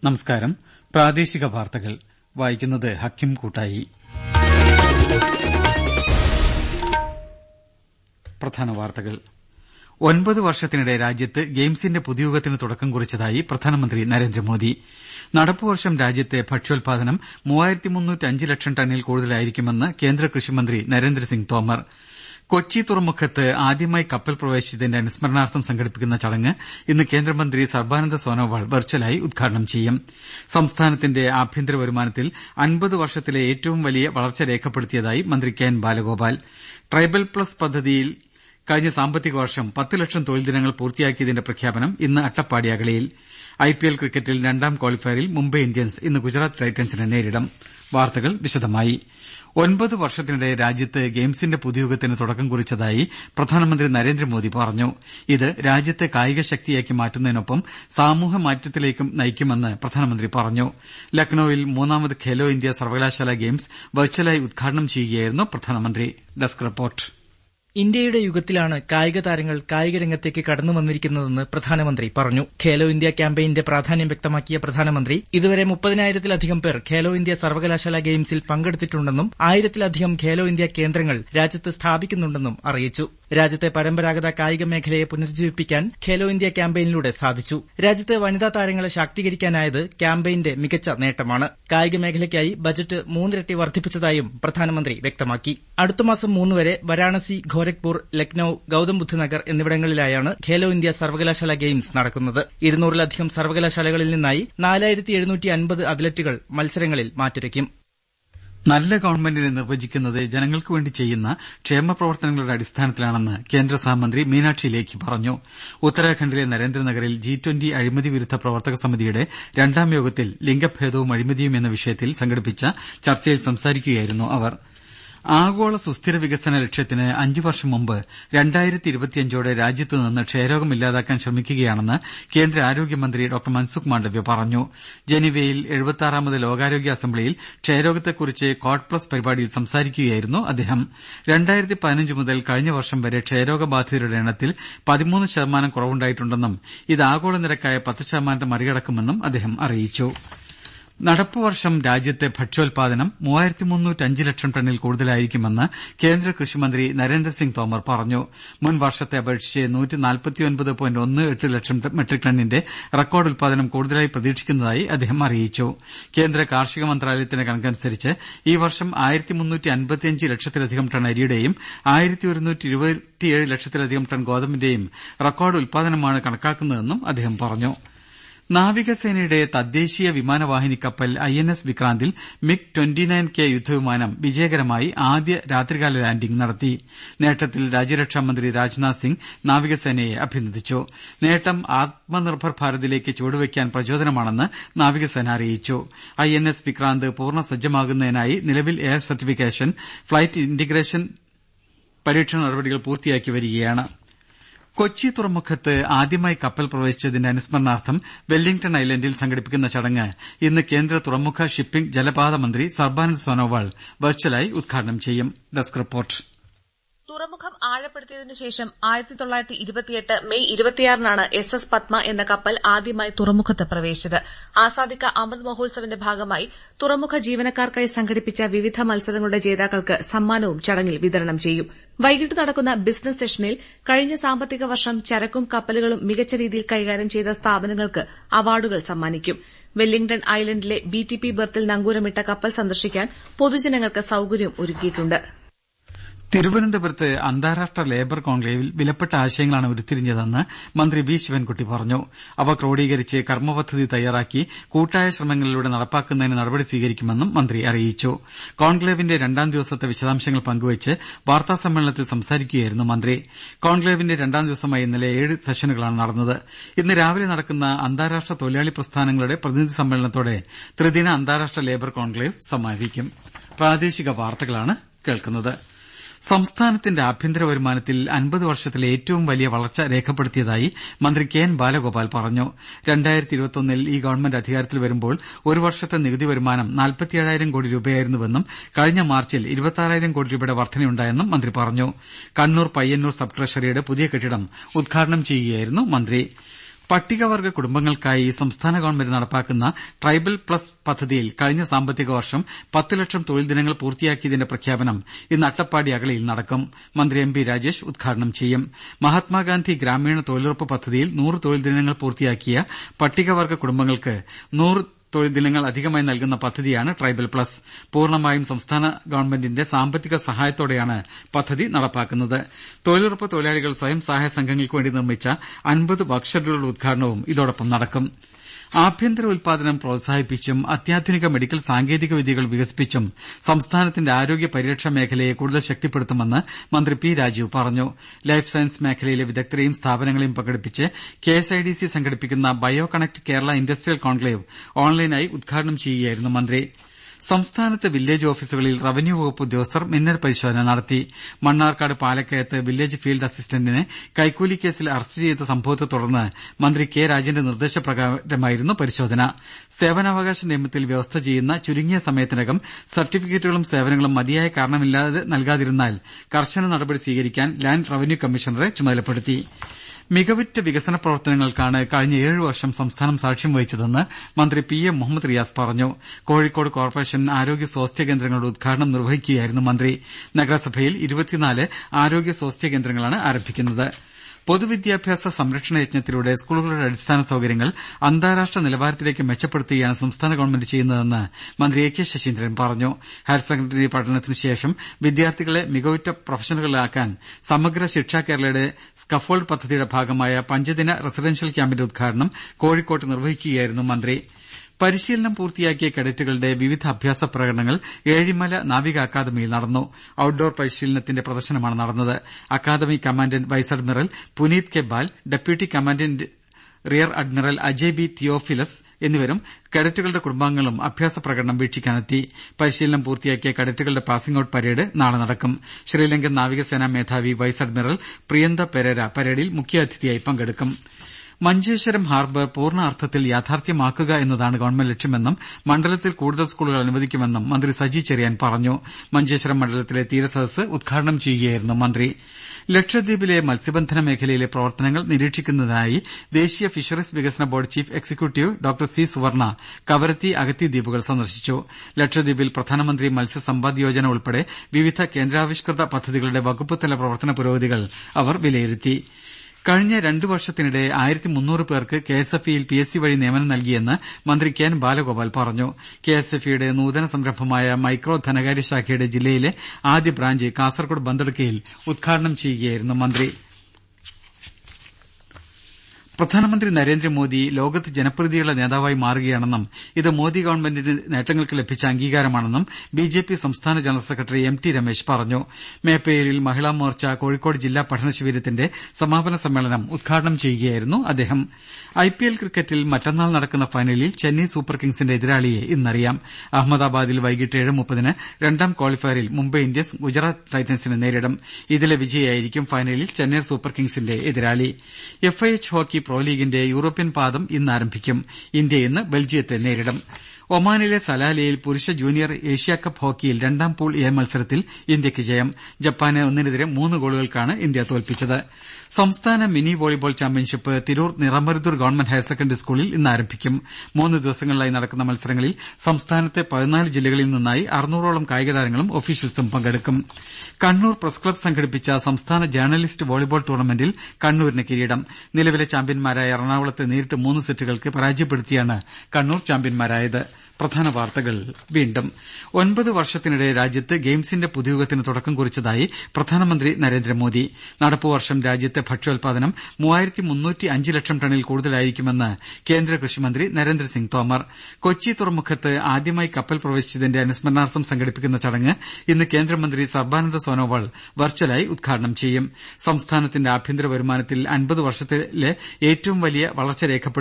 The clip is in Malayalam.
നമസ്കാരം പ്രാദേശിക വാർത്തകൾ വായിക്കുന്നത് ഹക്കിം കൂട്ടായി പ്രധാന വാർത്തകൾ ഒൻപത് വർഷത്തിനിടെ രാജ്യത്ത് ഗെയിംസിന്റെ പുതുയുഗത്തിന് തുടക്കം കുറിച്ചതായി പ്രധാനമന്ത്രി നരേന്ദ്രമോദി നടപ്പുവർഷം രാജ്യത്തെ ഭക്ഷ്യോൽപാദനം ലക്ഷം ടണ്ണിൽ കൂടുതലായിരിക്കുമെന്ന് കേന്ദ്ര കൃഷിമന്ത്രി നരേന്ദ്രസിംഗ് തോമർ കൊച്ചി തുറമുഖത്ത് ആദ്യമായി കപ്പൽ പ്രവേശിച്ചതിന്റെ അനുസ്മരണാർത്ഥം സംഘടിപ്പിക്കുന്ന ചടങ്ങ് ഇന്ന് കേന്ദ്രമന്ത്രി സർബാനന്ദ സോനോവാൾ വെർച്വലായി ഉദ്ഘാടനം ചെയ്യും സംസ്ഥാനത്തിന്റെ ആഭ്യന്തര വരുമാനത്തിൽ അൻപത് വർഷത്തിലെ ഏറ്റവും വലിയ വളർച്ച രേഖപ്പെടുത്തിയതായി മന്ത്രി K N Balagopal tribal plus പദ്ധതിയിൽ കഴിഞ്ഞ സാമ്പത്തിക വർഷം പത്ത് ലക്ഷം തൊഴിൽ ദിനങ്ങൾ പൂർത്തിയാക്കിയതിന്റെ പ്രഖ്യാപനം ഇന്ന് അട്ടപ്പാടി അഗളിയിൽ ഐപിഎൽ ക്രിക്കറ്റിൽ രണ്ടാം ക്വാളിഫയറിൽ മുംബൈ ഇന്ത്യൻസ് ഇന്ന് ഗുജറാത്ത് ടൈറ്റൻസിനെ നേരിടും വാർത്തകൾ വിശദമായി ഒൻപത് വർഷത്തിനിടെ രാജ്യത്ത് ഗെയിംസിന്റെ പുതുയുഗത്തിന് തുടക്കം കുറിച്ചതായി പ്രധാനമന്ത്രി നരേന്ദ്രമോദി പറഞ്ഞു ഇത് രാജ്യത്തെ കായിക ശക്തിയാക്കി മാറ്റുന്നതിനൊപ്പം സാമൂഹ്യ മാറ്റത്തിലേക്കും നയിക്കുമെന്ന് പ്രധാനമന്ത്രി പറഞ്ഞു ലക്നൌവിൽ മൂന്നാമത് ഖേലോ ഇന്ത്യ സർവകലാശാല ഗെയിംസ് വെർച്വലായി ഉദ്ഘാടനം ചെയ്യുകയായിരുന്നു പ്രധാനമന്ത്രി ഡെസ്ക് റിപ്പോർട്ട് ഇന്ത്യയുടെ യുഗത്തിലാണ് കായിക താരങ്ങൾ കായിക രംഗത്തേക്ക് കടന്നു വന്നിരിക്കുന്നതെന്ന് പ്രധാനമന്ത്രി പറഞ്ഞു ഖേലോ ഇന്ത്യ ക്യാമ്പയിന്റെ പ്രാധാന്യം വ്യക്തമാക്കിയ പ്രധാനമന്ത്രി ഇതുവരെ മുപ്പതിനായിരത്തിലധികം പേർ ഖേലോ ഇന്ത്യ സർവകലാശാല ഗെയിംസിൽ പങ്കെടുത്തിട്ടുണ്ടെന്നും ആയിരത്തിലധികം ഖേലോ ഇന്ത്യ കേന്ദ്രങ്ങൾ രാജ്യത്ത് സ്ഥാപിക്കുന്നുണ്ടെന്നും അറിയിച്ചു രാജ്യത്തെ പരമ്പരാഗത കായിക മേഖലയെ പുനരുജ്ജീവിപ്പിക്കാൻ ഖേലോ ഇന്ത്യ ക്യാമ്പയിനിലൂടെ സാധിച്ചു രാജ്യത്തെ വനിതാ താരങ്ങളെ ശാക്തീകരിക്കാനായത് ക്യാമ്പയിന്റെ മികച്ച നേട്ടമാണ് കായിക മേഖലയ്ക്കായി ബജറ്റ് മൂന്നിരട്ടി വർദ്ധിപ്പിച്ചതായും പ്രധാനമന്ത്രി വ്യക്തമാക്കി അടുത്തമാസം മൂന്നുവരെ വാരാണസി ഗോരഖ്പൂർ ലക്നൌ ഗൌതം ബുദ്ധ് നഗർ എന്നിവിടങ്ങളിലായാണ് ഖേലോ ഇന്ത്യ സർവകലാശാല ഗെയിംസ് നടക്കുന്നത് ഇരുന്നൂറിലധികം സർവകലാശാലകളിൽ നിന്നായി നാലായിരത്തി എഴുന്നൂറ്റി അൻപത് അത്ലറ്റുകൾ മത്സരങ്ങളിൽ മാറ്റുരയ്ക്കും നല്ല ഗവൺമെന്റിനെ നിർവചിക്കുന്നത് ജനങ്ങൾക്ക് വേണ്ടി ചെയ്യുന്ന ക്ഷേമ പ്രവർത്തനങ്ങളുടെ അടിസ്ഥാനത്തിലാണെന്ന് കേന്ദ്ര സഹമന്ത്രി മീനാക്ഷി ലേഖി പറഞ്ഞു ഉത്തരാഖണ്ഡിലെ നരേന്ദ്രനഗറിൽ ജി ട്വന്റി അഴിമതി വിരുദ്ധ പ്രവർത്തക സമിതിയുടെ രണ്ടാം യോഗത്തിൽ ലിംഗഭേദവും അഴിമതിയും എന്ന വിഷയത്തിൽ സംഘടിപ്പിച്ച ചർച്ചയിൽ സംസാരിക്കുകയായിരുന്നു അവർ ആഗോള സുസ്ഥിര വികസന ലക്ഷ്യത്തിന് അഞ്ചു വർഷം മുമ്പ് രണ്ടായിരത്തി ഇരുപത്തിയഞ്ചോടെ രാജ്യത്ത് നിന്ന് ക്ഷയരോഗം ഇല്ലാതാക്കാൻ ശ്രമിക്കുകയാണെന്ന് കേന്ദ്ര ആരോഗ്യമന്ത്രി ഡോക്ടർ മൻസുഖ് മാണ്ഡവ്യ പറഞ്ഞു ജനീവയിൽ എഴുപത്തിയാറാമത് ലോകാരോഗ്യ അസംബ്ലിയിൽ ക്ഷയരോഗത്തെക്കുറിച്ച് കോഡ് പ്ലസ് പരിപാടിയിൽ സംസാരിക്കുകയായിരുന്നു അദ്ദേഹം രണ്ടായിരത്തി പതിനഞ്ച് മുതൽ കഴിഞ്ഞ വർഷം വരെ ക്ഷയരോഗബാധിതരുടെ എണ്ണത്തിൽ പതിമൂന്ന് ശതമാനം കുറവുണ്ടായിട്ടുണ്ടെന്നും ഇത് ആഗോള നിരക്കായ പത്ത് ശതമാനത്തെ മറികടക്കുമെന്നും അദ്ദേഹം അറിയിച്ചു നടപ്പുവർഷം രാജ്യത്തെ ഭക്ഷ്യോൽപാദനം ലക്ഷം ടണ്ണിൽ കൂടുതലായിരിക്കുമെന്ന് കേന്ദ്ര കൃഷിമന്ത്രി നരേന്ദ്രസിംഗ് തോമർ പറഞ്ഞു മുൻ വർഷത്തെ അപേക്ഷിച്ച് ലക്ഷം മെട്രിക് ടണ്ണിന്റെ റെക്കോർഡ് ഉൽപാദനം കൂടുതലായി പ്രതീക്ഷിക്കുന്നതായി അദ്ദേഹം അറിയിച്ചു കേന്ദ്ര കാർഷിക മന്ത്രാലയത്തിന്റെ കണക്കനുസരിച്ച് ഈ വർഷം ലക്ഷത്തിലധികം ടൺ അരിയുടെയും ലക്ഷത്തിലധികം ടൺ ഗോതമ്പിന്റെയും റെക്കോർഡ് ഉൽപാദനമാണ് കണക്കാക്കുന്നതെന്നും അദ്ദേഹം പറഞ്ഞു നാവികസേനയുടെ തദ്ദേശീയ വിമാനവാഹിനി കപ്പൽ ഐ എൻ എസ് വിക്രാന്തിൽ മിഗ് ട്വന്റി നയൻ കെ യുദ്ധവിമാനം വിജയകരമായി ആദ്യ രാത്രികാല ലാൻഡിംഗ് നടത്തി നേട്ടത്തിൽ രാജ്യരക്ഷാമന്ത്രി രാജ്നാഥ് സിംഗ് നാവികസേനയെ അഭിനന്ദിച്ചു നേട്ടം ആത്മനിർഭർ ഭാരതിലേക്ക് ചുവടുവയ്ക്കാൻ പ്രചോദനമാണെന്ന് നാവികസേന അറിയിച്ചു ഐ എൻ എസ് വിക്രാന്ത് പൂർണ്ണ സജ്ജമാകുന്നതിനായി നിലവിൽ എയർ സർട്ടിഫിക്കേഷൻ ഫ്ളൈറ്റ് ഇന്റഗ്രേഷൻ പരീക്ഷണ നടപടികൾ പൂർത്തിയാക്കി വരികയാണ് കൊച്ചി തുറമുഖത്ത് ആദ്യമായി കപ്പൽ പ്രവേശിച്ചതിന്റെ അനുസ്മരണാർത്ഥം വെല്ലിംഗ്ടൺ ഐലൻഡിൽ സംഘടിപ്പിക്കുന്ന ചടങ്ങ് ഇന്ന് കേന്ദ്ര തുറമുഖ ഷിപ്പിംഗ് ജലപാത മന്ത്രി സർബാനന്ദ് സോനോവാൾ വെർച്വലായി ഉദ്ഘാടനം ചെയ്യും ഡെസ്ക് റിപ്പോർട്ട് തുറമുഖം ആഴപ്പെടുത്തിയതിനു ശേഷം ആയിരത്തി തൊള്ളായിരത്തി ഇരുപത്തിയെട്ട് മെയ് ഇരുപത്തിയാറിനാണ് എസ് എസ് പത്മ എന്ന കപ്പൽ ആദ്യമായി തുറമുഖത്ത് പ്രവേശിച്ചത് ആസാദിക്ക അമൃത് മഹോത്സവിന്റെ ഭാഗമായി തുറമുഖ ജീവനക്കാർക്കായി സംഘടിപ്പിച്ച വിവിധ മത്സരങ്ങളുടെ ജേതാക്കൾക്ക് സമ്മാനവും ചടങ്ങിൽ വിതരണം ചെയ്യും വൈകിട്ട് നടക്കുന്ന ബിസിനസ് സെഷനിൽ കഴിഞ്ഞ സാമ്പത്തിക വർഷം ചരക്കും കപ്പലുകളും മികച്ച രീതിയിൽ കൈകാര്യം ചെയ്ത സ്ഥാപനങ്ങൾക്ക് അവാർഡുകൾ സമ്മാനിക്കും വെല്ലിംഗ്ടൺ ഐലൻഡിലെ ബി ടി പി ബർത്തിൽ നങ്കൂരമിട്ട കപ്പൽ സന്ദർശിക്കാൻ പൊതുജനങ്ങൾക്ക് സൌകര്യം ഒരുക്കിയിട്ടുണ്ട് തിരുവനന്തപുരത്ത് അന്താരാഷ്ട്ര ലേബർ കോൺക്ലേവിൽ വിലപ്പെട്ട ആശയങ്ങളാണ് ഉരുത്തിരിഞ്ഞതെന്ന് മന്ത്രി വി ശിവൻകുട്ടി പറഞ്ഞു അവ ക്രോഡീകരിച്ച് കർമ്മപദ്ധതി തയ്യാറാക്കി കൂട്ടായ ശ്രമങ്ങളിലൂടെ നടപ്പാക്കുന്നതിന് നടപടി സ്വീകരിക്കുമെന്നും മന്ത്രി അറിയിച്ചു കോൺക്ലേവിന്റെ രണ്ടാം ദിവസത്തെ വിശദാംശങ്ങൾ പങ്കുവച്ച് വാർത്താസമ്മേളനത്തിൽ സംസാരിക്കുകയായിരുന്നു മന്ത്രി കോൺക്ലേവിന്റെ രണ്ടാം ദിവസമായി ഇന്നലെ ഏഴ് സെഷനുകളാണ് നടന്നത് ഇന്ന് രാവിലെ നടക്കുന്ന അന്താരാഷ്ട്ര തൊഴിലാളി പ്രസ്ഥാനങ്ങളുടെ പ്രതിനിധി സമ്മേളനത്തോടെ ത്രിദിന അന്താരാഷ്ട്ര ലേബർ കോൺക്ലേവ് സമാപിക്കും പ്രാദേശിക വാർത്തകളാണ് കേൾക്കുന്നത് സംസ്ഥാനത്തിന്റെ ആഭ്യന്തര വരുമാനത്തിൽ അൻപത് വർഷത്തിലെ ഏറ്റവും വലിയ വളർച്ച രേഖപ്പെടുത്തിയതായി മന്ത്രി കെ എൻ ബാലഗോപാൽ പറഞ്ഞു ൽ ഈ ഗവൺമെന്റ് അധികാരത്തിൽ വരുമ്പോൾ ഒരു വർഷത്തെ നികുതി വരുമാനം നാൽപ്പത്തിയേഴായിരം കോടി രൂപയായിരുന്നുവെന്നും കഴിഞ്ഞ മാർച്ചിൽ ഇരുപത്തിയാറായിരം കോടി രൂപയുടെ വർധനയുണ്ടായെന്നും മന്ത്രി പറഞ്ഞു കണ്ണൂർ പയ്യന്നൂർ സബ് ട്രഷറിയുടെ പുതിയ കെട്ടിടം ഉദ്ഘാടനം ചെയ്യുകയായിരുന്നു മന്ത്രി പട്ടികവർഗ കുടുംബങ്ങൾക്കായി സംസ്ഥാന ഗവൺമെന്റ് നടപ്പാക്കുന്ന ട്രൈബൽ പ്ലസ് പദ്ധതിയിൽ കഴിഞ്ഞ സാമ്പത്തിക വർഷം പത്ത് ലക്ഷം തൊഴിൽ ദിനങ്ങൾ പൂർത്തിയാക്കിയതിന്റെ പ്രഖ്യാപനം ഇന്ന് അട്ടപ്പാടി അഗളിയിൽ നടക്കും മന്ത്രി എം ബി രാജേഷ് ഉദ്ഘാടനം ചെയ്യും മഹാത്മാഗാന്ധി ഗ്രാമീണ തൊഴിലുറപ്പ് പദ്ധതിയിൽ നൂറ് തൊഴിൽ ദിനങ്ങൾ പൂർത്തിയാക്കിയ പട്ടികവർഗ കുടുംബങ്ങൾക്ക് നൂറ് തൊഴിൽ ദിനങ്ങൾ അധികമായി നൽകുന്ന പദ്ധതിയാണ് ട്രൈബൽ പ്ലസ് പൂർണ്ണമായും സംസ്ഥാന ഗവൺമെന്റിന്റെ സാമ്പത്തിക സഹായത്തോടെയാണ് പദ്ധതി നടപ്പാക്കുന്നത് തൊഴിലുറപ്പ് തൊഴിലാളികൾ സ്വയം സഹായ സംഘങ്ങൾക്ക് വേണ്ടി നിർമ്മിച്ച അൻപത് വർക്ക്ഷെഡുകളുടെ ഉദ്ഘാടനവും ഇതോടൊപ്പം നടക്കും ആഭ്യന്തര ഉൽപാദനം പ്രോത്സാഹിപ്പിച്ചും അത്യാധുനിക മെഡിക്കൽ സാങ്കേതിക വിദ്യകൾ വികസിപ്പിച്ചും സംസ്ഥാനത്തിന്റെ ആരോഗ്യ പരിരക്ഷാ മേഖലയെ കൂടുതൽ ശക്തിപ്പെടുത്തുമെന്ന് മന്ത്രി പി രാജീവ് പറഞ്ഞു ലൈഫ് സയൻസ് മേഖലയിലെ വിദഗ്ധരെയും സ്ഥാപനങ്ങളെയും പങ്കെടുപ്പിച്ച് കെഎസ്ഐഡിസി സംഘടിപ്പിക്കുന്ന bio connect Kerala industrial conclave ഓൺലൈനായി ഉദ്ഘാടനം ചെയ്യുകയായിരുന്നു മന്ത്രി സംസ്ഥാനത്ത് വില്ലേജ് ഓഫീസുകളിൽ റവന്യൂ വകുപ്പ് ഉദ്യോഗസ്ഥർ മിന്നൽ പരിശോധന നടത്തി മണ്ണാർക്കാട് പാലക്കയത്ത് വില്ലേജ് ഫീൽഡ് അസിസ്റ്റന്റിനെ കൈക്കൂലി കേസിൽ അറസ്റ്റ് ചെയ്ത സംഭവത്തെ തുടർന്ന് മന്ത്രി കെ രാജന്റെ നിർദ്ദേശപ്രകാരമായിരുന്നു പരിശോധന സേവനാവകാശ നിയമത്തിൽ വ്യവസ്ഥ ചെയ്യുന്ന ചുരുങ്ങിയ സമയത്തിനകം സർട്ടിഫിക്കറ്റുകളും സേവനങ്ങളും മതിയായ കാരണമില്ലാതെ നൽകാതിരുന്നാൽ കർശന നടപടി സ്വീകരിക്കാൻ ലാൻഡ് റവന്യൂ കമ്മീഷണറെ ചുമതലപ്പെടുത്തി മികവുറ്റ വികസന പ്രവർത്തനങ്ങൾക്കാണ് കഴിഞ്ഞ ഏഴു വർഷം സംസ്ഥാനം സാക്ഷ്യം വഹിച്ചതെന്ന് മന്ത്രി പി എം മുഹമ്മദ് റിയാസ് പറഞ്ഞു കോഴിക്കോട് കോർപ്പറേഷൻ ആരോഗ്യ സ്വാസ്ഥ്യ കേന്ദ്രങ്ങളുടെ ഉദ്ഘാടനം നിർവഹിക്കുകയായിരുന്നു മന്ത്രി നഗരസഭയിൽ ഇരുപത്തിനാല് ആരോഗ്യ സ്വാസ്ഥ്യ കേന്ദ്രങ്ങളാണ് ആരംഭിക്കുന്നത് പൊതുവിദ്യാഭ്യാസ സംരക്ഷണ യജ്ഞത്തിലൂടെ സ്കൂളുകളുടെ അടിസ്ഥാന സൌകര്യങ്ങൾ അന്താരാഷ്ട്ര നിലവാരത്തിലേക്ക് മെച്ചപ്പെടുത്തുകയാണ് സംസ്ഥാന ഗവൺമെന്റ് ചെയ്യുന്നതെന്ന് മന്ത്രി എ കെ ശശീന്ദ്രൻ പറഞ്ഞു ഹയർ സെക്കൻഡറി പഠനത്തിന് ശേഷം വിദ്യാർത്ഥികളെ മികവുറ്റ പ്രൊഫഷണലുകളാക്കാൻ സമഗ്ര ശിക്ഷ കേരളയുടെ സ്കഫോൾഡ് പദ്ധതിയുടെ ഭാഗമായ പഞ്ചദിന റെസിഡൻഷ്യൽ ക്യാമ്പിന്റെ ഉദ്ഘാടനം കോഴിക്കോട്ട് നിർവഹിക്കുകയായിരുന്നു മന്ത്രി പരിശീലനം പൂർത്തിയാക്കിയ കേഡറ്റുകളുടെ വിവിധ അഭ്യാസ പ്രകടനങ്ങൾ ഏഴിമല നാവിക അക്കാദമിയിൽ നടന്നു ഔട്ട്ഡോർ പരിശീലനത്തിന്റെ പ്രദർശനമാണ് നടന്നത് academy commandant vice admiral Puneet K Bal deputy commandant rear admiral Ajay B Theophilus എന്നിവരും കേഡറ്റുകളുടെ കുടുംബാംഗങ്ങളും അഭ്യാസ പ്രകടനം വീക്ഷിക്കാനെത്തി പരിശീലനം പൂർത്തിയാക്കിയ കേഡറ്റുകളുടെ പാസിംഗ് ഔട്ട് പരേഡ് നാളെ നടക്കും ശ്രീലങ്കൻ നാവികസേനാ മേധാവി വൈസ് അഡ്മിറൽ പ്രിയന്ത പെരേര പരേഡിൽ മുഖ്യാതിഥിയായി പങ്കെടുക്കും മഞ്ചേശ്വരം ഹാർബർ പൂർണ്ണ അർത്ഥത്തിൽ യാഥാർത്ഥ്യമാക്കുക എന്നതാണ് ഗവൺമെന്റ് ലക്ഷ്യമെന്നും മണ്ഡലത്തിൽ കൂടുതൽ സ്കൂളുകൾ അനുവദിക്കുമെന്നും മന്ത്രി സജി ചെറിയാൻ പറഞ്ഞു മഞ്ചേശ്വരം മണ്ഡലത്തിലെ തീരസദസ് ഉദ്ഘാടനം ചെയ്യുകയായിരുന്നു മന്ത്രി ലക്ഷദ്വീപിലെ മത്സ്യബന്ധന മേഖലയിലെ പ്രവർത്തനങ്ങൾ നിരീക്ഷിക്കുന്നതിനായി ദേശീയ ഫിഷറീസ് വികസന board chief executive doctor C Suvarna Kavaratti Agatti ദ്വീപുകൾ സന്ദർശിച്ചു ലക്ഷദ്വീപിൽ പ്രധാനമന്ത്രി മത്സ്യസമ്പാദ് യോജന ഉൾപ്പെടെ വിവിധ കേന്ദ്രാവിഷ്കൃത പദ്ധതികളുടെ വകുപ്പുതല പ്രവർത്തന പുരോഗതികൾ അവർ വിലയിരുത്തി കഴിഞ്ഞ രണ്ടു വർഷത്തിനിടെ ആയിരത്തി മുന്നൂറ് പേർക്ക് കെ എസ് എഫ് ഇയിൽ പി എസ് സി വഴി നിയമനം നൽകിയെന്ന് മന്ത്രി കെ എൻ ബാലഗോപാൽ പറഞ്ഞു കെ എസ് എഫ് ഇയുടെ നൂതന സംരംഭമായ മൈക്രോ ധനകാര്യ ശാഖയുടെ ജില്ലയിലെ ആദ്യ ബ്രാഞ്ച് കാസർകോട് ബന്തെടുക്കയിൽ ഉദ്ഘാടനം ചെയ്യുകയായിരുന്നു മന്ത്രി പ്രധാനമന്ത്രി നരേന്ദ്രമോദി ലോകത്ത് ജനപ്രീതിയുള്ള നേതാവായി മാറുകയാണെന്നും ഇത് മോദി ഗവൺമെന്റിന്റെ നേട്ടങ്ങൾക്ക് ലഭിച്ച അംഗീകാരമാണെന്നും ബി ജെ പി സംസ്ഥാന general secretary M T Ramesh പറഞ്ഞു മേപ്പേരിൽ മഹിളാ മോർച്ച കോഴിക്കോട് ജില്ലാ പഠന ശിബിരത്തിന്റെ സമാപന സമ്മേളനം ഉദ്ഘാടനം ചെയ്യുകയായിരുന്നു അദ്ദേഹം ഐ പി എൽ ക്രിക്കറ്റിൽ മറ്റന്നാൾ നടക്കുന്ന ഫൈനലിൽ ചെന്നൈ സൂപ്പർ കിങ്സിന്റെ എതിരാളിയെ ഇന്നറിയാം അഹമ്മദാബാദിൽ വൈകിട്ട് ഏഴ് മുപ്പതിന് രണ്ടാം ക്വാളിഫയറിൽ മുംബൈ ഇന്ത്യൻസ് ഗുജറാത്ത് ടൈറ്റൻസിനെ നേരിടും ഇതിലെ വിജയിയായിരിക്കും ഫൈനലിൽ ചെന്നൈ സൂപ്പർ കിങ്സിന്റെ എതിരാളി F I H hockey pro ലീഗിന്റെ യൂറോപ്യൻ പാദം ഇന്ന് ആരംഭിക്കും ഇന്ത്യ ഇന്ന് ബെൽജിയത്തെ നേരിടും ഒമാനിലെ സലാലയിൽ പുരുഷ ജൂനിയർ ഏഷ്യാകപ്പ് ഹോക്കിയിൽ രണ്ടാം പൂൾ എ മത്സരത്തിൽ ഇന്ത്യക്ക് ജയം ജപ്പാനെ ഒന്നിനെതിരെ മൂന്ന് ഗോളുകൾക്കാണ് ഇന്ത്യ തോൽപ്പിച്ചത് സംസ്ഥാന mini volleyball championship Tirur Niramaruthur government higher secondary സ്കൂളിൽ ഇന്ന് ആരംഭിക്കും മൂന്ന് ദിവസങ്ങളിലായി നടക്കുന്ന മത്സരങ്ങളിൽ സംസ്ഥാനത്തെ പതിനാല് ജില്ലകളിൽ നിന്നായി അറുന്നൂറോളം കായിക താരങ്ങളും ഒഫീഷ്യൽസും പങ്കെടുക്കും കണ്ണൂർ പ്രസ് ക്ലബ്ബ് സംഘടിപ്പിച്ച സംസ്ഥാന ജേർണലിസ്റ്റ് വോളിബോൾ ടൂർണമെന്റിൽ കണ്ണൂരിന് കിരീടം നിലവിലെ ചാമ്പ്യന്മാരായ എറണാകുളത്തെ നേരിട്ട് മൂന്ന് സെറ്റുകൾക്ക് പരാജയപ്പെടുത്തിയാണ് കണ്ണൂർ ചാമ്പ്യന്മാരായത് പ്രധാന വാർത്തകൾ വീണ്ടും ഒൻപത് വർഷത്തിനിടെ രാജ്യത്ത് ഗെയിംസിന്റെ പുതുയുഗത്തിന് തുടക്കം കുറിച്ചതായി പ്രധാനമന്ത്രി നരേന്ദ്രമോദി നടപ്പുവർഷം രാജ്യത്തെ ഭക്ഷ്യോൽപാദനം മൂവായിരത്തി മുന്നൂറ്റി അഞ്ച് ലക്ഷം ടണ്ണിൽ കൂടുതലായിരിക്കുമെന്ന് കേന്ദ്ര കൃഷിമന്ത്രി നരേന്ദ്രസിംഗ് തോമർ കൊച്ചി തുറമുഖത്ത് ആദ്യമായി കപ്പൽ പ്രവേശിച്ചതിന്റെ അനുസ്മരണാർത്ഥം സംഘടിപ്പിക്കുന്ന ചടങ്ങ് ഇന്ന് കേന്ദ്രമന്ത്രി സർബാനന്ദ സോനോവാൾ വെർച്വലായി ഉദ്ഘാടനം ചെയ്യും സംസ്ഥാനത്തിന്റെ ആഭ്യന്തര വരുമാനത്തിൽ അൻപത് വർഷത്തിലെ ഏറ്റവും വലിയ വളർച്ച രേഖപ്പെടുത്തി